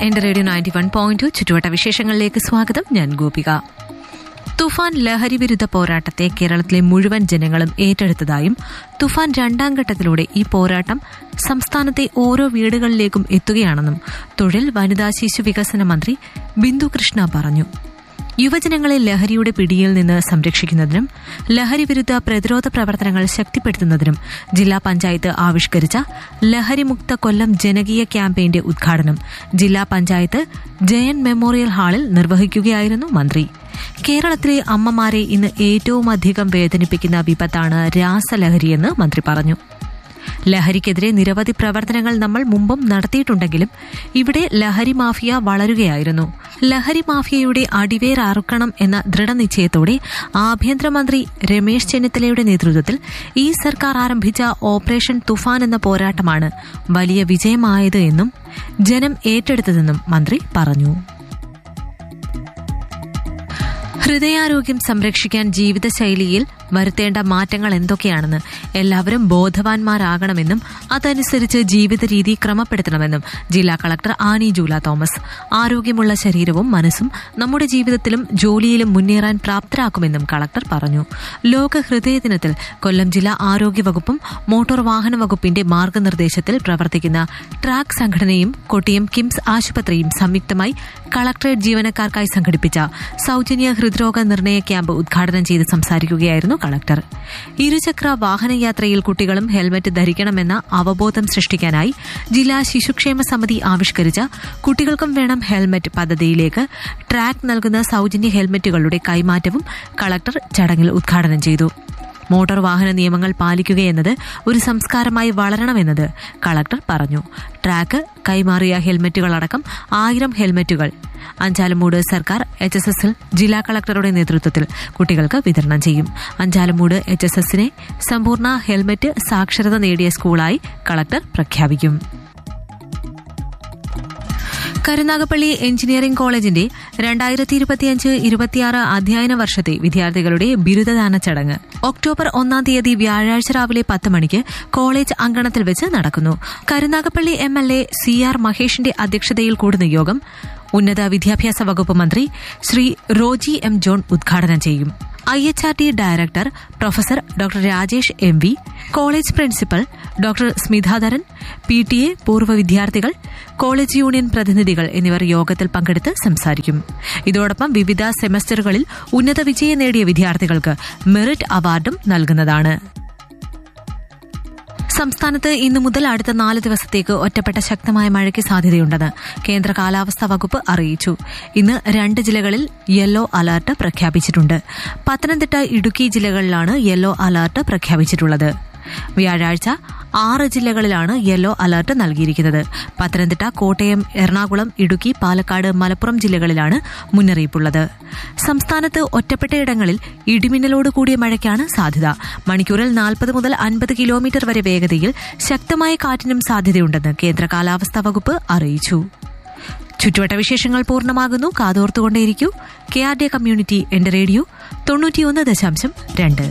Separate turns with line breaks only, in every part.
എന്റെ radio ninety one point ചുറ്റുവട്ട വിശേഷങ്ങളിലേക്ക് സ്വാഗതം ഞാൻ ഗോപിക തുഫാൻ ലഹരി വിരുദ്ധ പോരാട്ടത്തെ കേരളത്തിലെ മുഴുവൻ ജനങ്ങളും ഏറ്റെടുത്തതായും തുഫാൻ രണ്ടാം ഘട്ടത്തിലൂടെ ഈ പോരാട്ടം സംസ്ഥാനത്തെ ഓരോ വീടുകളിലേക്കും എത്തുകയാണെന്നും തൊഴിൽ വനിതാ ശിശു വികസന മന്ത്രി ബിന്ദു കൃഷ്ണ പറഞ്ഞു യുവജനങ്ങളെ ലഹരിയുടെ പിടിയിൽ നിന്ന് സംരക്ഷിക്കുന്നതിനും ലഹരി വിരുദ്ധ പ്രതിരോധ പ്രവർത്തനങ്ങൾ ശക്തിപ്പെടുത്തുന്നതിനും ജില്ലാ പഞ്ചായത്ത് ആവിഷ്കരിച്ച ലഹരിമുക്ത കൊല്ലം ജനകീയ ക്യാമ്പയിന്റെ ഉദ്ഘാടനം ജില്ലാ പഞ്ചായത്ത് ജയൻ മെമ്മോറിയൽ ഹാളിൽ നിർവഹിക്കുകയായിരുന്നു മന്ത്രി കേരളത്തിലെ അമ്മമാരെ ഇന്ന് ഏറ്റവും അധികം വേദനിപ്പിക്കുന്ന വിപത്താണ് രാസലഹരിയെന്ന് മന്ത്രി പറഞ്ഞു ലഹരിക്കെതിരെ നിരവധി പ്രവർത്തനങ്ങൾ നമ്മൾ മുമ്പും നടത്തിയിട്ടുണ്ടെങ്കിലും ഇവിടെ ലഹരി മാഫിയ വളരുകയായിരുന്നു ലഹരി മാഫിയയുടെ അടിവേർ അറുക്കണം എന്ന ദൃഢനിശ്ചയത്തോടെ ആഭ്യന്തരമന്ത്രി രമേശ് ചെന്നിത്തലയുടെ നേതൃത്വത്തിൽ ഈ സർക്കാർ ആരംഭിച്ച ഓപ്പറേഷൻ തുഫാൻ എന്ന പോരാട്ടമാണ് വലിയ വിജയമായത് എന്നും ജനം ഏറ്റെടുത്തതെന്നും മന്ത്രി പറഞ്ഞു ഹൃദയാരോഗ്യം സംരക്ഷിക്കാൻ ജീവിതശൈലിയിൽ വരുത്തേണ്ട മാറ്റങ്ങൾ എന്തൊക്കെയാണെന്ന് എല്ലാവരും ബോധവാന്മാരാകണമെന്നും അതനുസരിച്ച് ജീവിത രീതി ക്രമപ്പെടുത്തണമെന്നും ജില്ലാ കളക്ടർ ആനി ജൂല തോമസ് ആരോഗ്യമുള്ള ശരീരവും മനസ്സും നമ്മുടെ ജീവിതത്തിലും ജോലിയിലും മുന്നേറാൻ പ്രാപ്തരാക്കുമെന്നും കളക്ടർ പറഞ്ഞു ലോക ഹൃദയ ദിനത്തിൽ കൊല്ലം ജില്ലാ ആരോഗ്യ വകുപ്പും മോട്ടോർ വാഹന വകുപ്പിന്റെ മാർഗനിർദ്ദേശത്തിൽ പ്രവർത്തിക്കുന്ന ട്രാക്ക് സംഘടനയും കൊട്ടിയം കിംസ് ആശുപത്രിയും സംയുക്തമായി കളക്ടറേറ്റ് ജീവനക്കാർക്കായി സംഘടിപ്പിച്ച സൌജന്യ ഹൃദ്രോഗ നിർണയ ക്യാമ്പ് ഉദ്ഘാടനം ചെയ്ത് സംസാരിക്കുകയായിരുന്നു കളക്ടർ ഇരുചക്ര വാഹനയാത്രയിൽ കുട്ടികളും ഹെൽമറ്റ് ധരിക്കണമെന്ന അവബോധം സൃഷ്ടിക്കാനായി ജില്ലാ ശിശുക്ഷേമ സമിതി ആവിഷ്കരിച്ച കുട്ടികൾക്കും വേണം ഹെൽമറ്റ് പദ്ധതിയിലേക്ക് ട്രാക്ക് നൽകുന്ന സൌജന്യ ഹെൽമറ്റുകളുടെ കൈമാറ്റവും കളക്ടർ ചടങ്ങിൽ ഉദ്ഘാടനം ചെയ്തു മോട്ടോർ വാഹന നിയമങ്ങൾ പാലിക്കുകയെന്നത് ഒരു സംസ്കാരമായി വളരണമെന്നത് കളക്ടർ പറഞ്ഞു ട്രാക്ക് കൈമാറിയ ഹെൽമറ്റുകളടക്കം ആയിരം ഹെൽമറ്റുകൾ അഞ്ചാലമൂട് സർക്കാർ എച്ച് എസ് എസിൽ ജില്ലാ കളക്ടറുടെ നേതൃത്വത്തിൽ കുട്ടികൾക്ക് വിതരണം ചെയ്യും അഞ്ചാലമൂട് എച്ച് എസ് എസിനെ സമ്പൂർണ്ണ ഹെൽമറ്റ് സാക്ഷരത നേടിയ സ്കൂളായി കളക്ടർ പ്രഖ്യാപിക്കും കരുനാഗപ്പള്ളി എഞ്ചിനീയറിംഗ് കോളേജിന്റെ രണ്ടായിരത്തി ഇരുപത്തിയഞ്ച് ഇരുപത്തിയാറ് അധ്യയന വർഷത്തെ വിദ്യാർത്ഥികളുടെ ബിരുദദാന ചടങ്ങ് ഒക്ടോബർ ഒന്നാം തീയതി വ്യാഴാഴ്ച രാവിലെ പത്ത് മണിക്ക് കോളേജ് അങ്കണത്തിൽ വെച്ച് നടക്കുന്നു Karunagappally M L A C R മഹേഷിന്റെ അധ്യക്ഷതയിൽ കൂടുന്ന യോഗം ഉന്നത വിദ്യാഭ്യാസ വകുപ്പ് മന്ത്രി ശ്രീ റോജി എം ജോൺ ഉദ്ഘാടനം ചെയ്യും I H R T director professor doctor Rajesh M V college principal doctor Smithadharan P T A പൂർവ്വ വിദ്യാർത്ഥികൾ കോളേജ് യൂണിയൻ പ്രതിനിധികൾ എന്നിവർ യോഗത്തിൽ പങ്കെടുത്ത് സംസാരിക്കും ഇതോടൊപ്പം വിവിധ സെമസ്റ്ററുകളിൽ ഉന്നത വിജയം നേടിയ വിദ്യാർത്ഥികൾക്ക് മെറിറ്റ് അവാർഡും നൽകുന്നതാണ് സംസ്ഥാനത്ത് ഇന്നു മുതൽ അടുത്ത നാല് ദിവസത്തേക്ക് ഒറ്റപ്പെട്ട ശക്തമായ മഴയ്ക്ക് സാധ്യതയുണ്ടെന്ന് കേന്ദ്ര കാലാവസ്ഥാ വകുപ്പ് അറിയിച്ചു ഇന്ന് രണ്ട് ജില്ലകളിൽ യെല്ലോ അലർട്ട് പ്രഖ്യാപിച്ചിട്ടുണ്ട് പത്തനംതിട്ട ഇടുക്കി ജില്ലകളിലാണ് യെല്ലോ അലർട്ട് പ്രഖ്യാപിച്ചിട്ടുള്ളത് വ്യാഴാഴ്ച ആറ് ജില്ലകളിലാണ് യെല്ലോ അലർട്ട് നൽകിയിരിക്കുന്നത് പത്തനംതിട്ട കോട്ടയം എറണാകുളം ഇടുക്കി പാലക്കാട് മലപ്പുറം ജില്ലകളിലാണ് മുന്നറിയിപ്പുള്ളത് സംസ്ഥാനത്ത് ഒറ്റപ്പെട്ടയിടങ്ങളിൽ ഇടിമിന്നലോട് കൂടിയ മഴയ്ക്കാണ് സാധ്യത മണിക്കൂറിൽ നാൽപ്പത് മുതൽ അൻപത് കിലോമീറ്റർ വരെ വേഗതയിൽ ശക്തമായ കാറ്റിനും സാധ്യതയുണ്ടെന്ന് കേന്ദ്ര കാലാവസ്ഥാ വകുപ്പ് അറിയിച്ചു ചുറ്റുവട്ട വിശേഷങ്ങൾ പൂർണ്ണമാകുന്നു കാതോർത്തുകൊണ്ടേയിരിക്കൂ കെ ആർ ഡി കമ്മ്യൂണിറ്റി എന്റെ റേഡിയോ തൊണ്ണൂറ്റിയൊന്ന് ദശാംശം രണ്ട്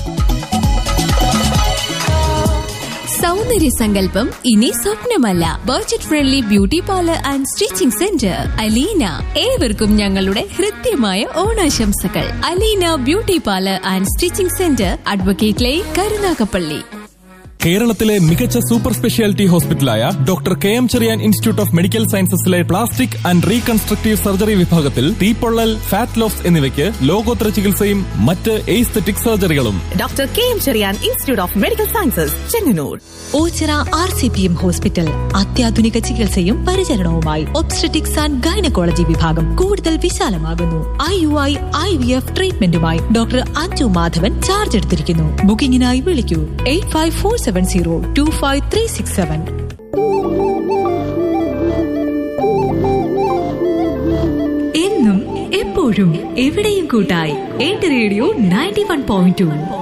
സൗന്ദര്യ സങ്കല്പം ഇനി സ്വപ്നമല്ല budget friendly beauty parlour and stitching centre Aleena ഏവർക്കും ഞങ്ങളുടെ ഹൃദ്യമായ ഓണാശംസകൾ Aleena beauty parlour and stitching centre advocate line Karunagappally
കേരളത്തിലെ മികച്ച സൂപ്പർ സ്പെഷ്യാലിറ്റി ഹോസ്പിറ്റലായ doctor K M Cherian institute of medical സയൻസസിലെ പ്ലാസ്റ്റിക് ആൻഡ് റീകൺസ്ട്രക്റ്റീവ് സർജറി വിഭാഗത്തിൽ തീപ്പൊള്ളൽ ഫാറ്റ് ലോസ് എന്നിവയ്ക്ക് ലോകോത്തര ചികിത്സയും മറ്റ് എയ്സ്തെറ്റിക് സർജറികളും
doctor K M Cherian institute of medical sciences Chengannur
Oachira R C P M hospital അത്യാധുനിക ചികിത്സയും പരിചരണവുമായി ഒബ്സ്ട്രറ്റിക്സ് ആൻഡ് ഗൈനക്കോളജി വിഭാഗം കൂടുതൽ വിശാലമാകുന്നു I U I I V F ട്രീറ്റ്മെന്റുമായി ഡോക്ടർ അഞ്ജു മാധവൻ ചാർജ് എടുത്തിരിക്കുന്നു ബുക്കിംഗിനായി വിളിക്കൂ eight five four seven zero two five three six seven എന്നും എപ്പോഴും എവിടെയും കൂട്ടായി എന്റെ radio ninety one point to